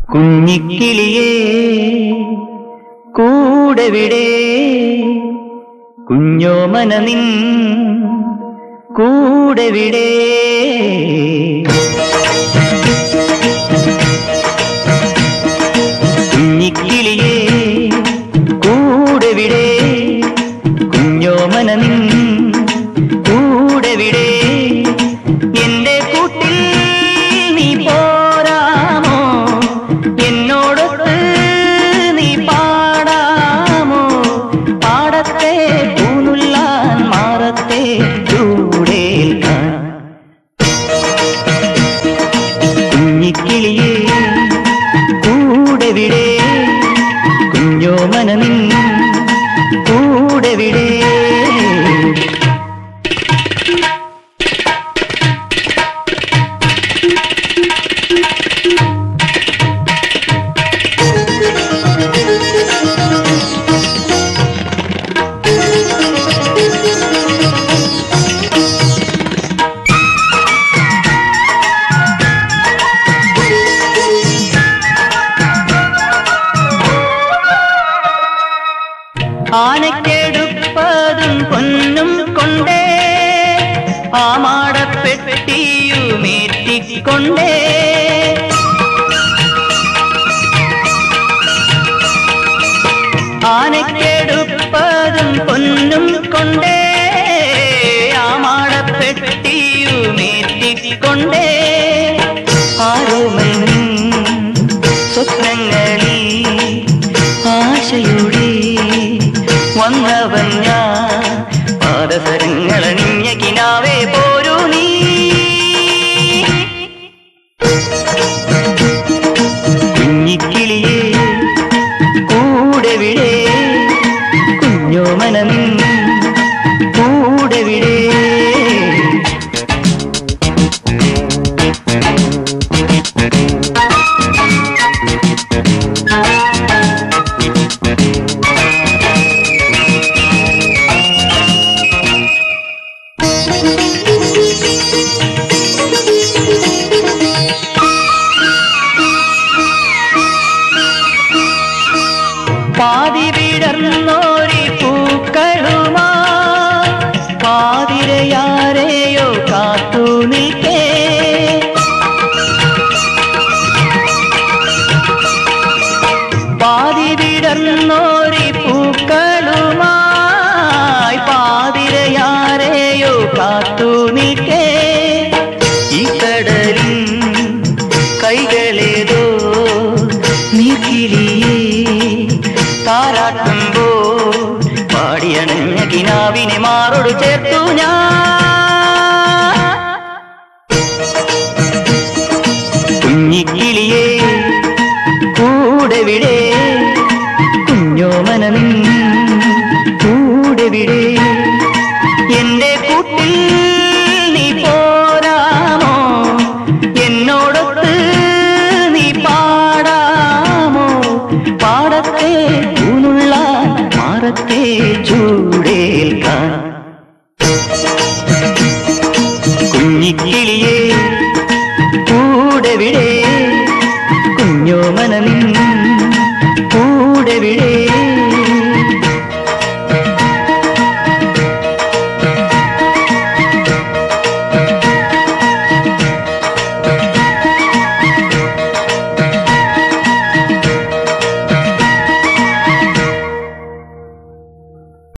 കുഞ്ഞിക്കിളിയേ കൂടെവിടെ കുഞ്ഞോമന നിൻ കൂടെവിടെ കുഞ്ഞിക്കിളിയേ കൂടെവിടെ കുഞ്ഞോമന നിൻ കൂടെവിടെ എന്റെ കൂട്ടിൽ നീ പോരാമോ എന്നോടൊത്ത് നീ പാടാമോ പാടത്തെ പൂനുള്ളാൻ മാറത്തെ ചൂടേൽക്കാൻ കുഞ്ഞിക്കിളിയേ കൂടെവിടെ കുഞ്ഞോമന നിൻ കൂടെവിടെ ആനക്കെടുപ്പതും പൊന്നും കൊണ്ടേ ആമാടപ്പെട്ടിയുമേറ്റിക്കൊണ്ടേ ആനക്കെടുപ്പതും പൊന്നും കൊണ്ടേ ആമാടപ്പെട്ടിയുമേറ്റിക്കൊണ്ടേ ആരോമൻ സ്വപ്നങ്ങളിൽ ആശയുടെ വന്നവൻ ഞാൻ പാദസരങ്ങളണിഞ്ഞ കിനാവേ പോരൂ നീ കുഞ്ഞിക്കിളിയേ കൂടെവിടെ കുഞ്ഞോമനമിൻ കൂടെവിടെ പാതി വിടർന്നോരി പൂക്കളുമാ പാതിരയാരെയോ കാത്തു നിൽക്കേ പാതി വിടർന്നോരി പൂക്കളുമായി പാതിരയാരെയോ കാത്തു നിൽക്കേ ഈ കടലിൻ കൈകളേതോ നീക്കിളിയേ താരാട്ടുമ്പോ പാടിയണഞ്ഞ കിനാവിനെ മാറോട് ചേർത്തു ഞാൻ കുഞ്ഞിക്കിളിയേ കൂടെവിടെ കുഞ്ഞോമന നിൻ കൂടെവിടെ എന്റെ കൂട്ടിൽ നീ പോരാമോ എന്നോടൊത്ത് നീ പാടാമോ പാടത്തെ പൂനുള്ള മാറത്തെ ചൂട്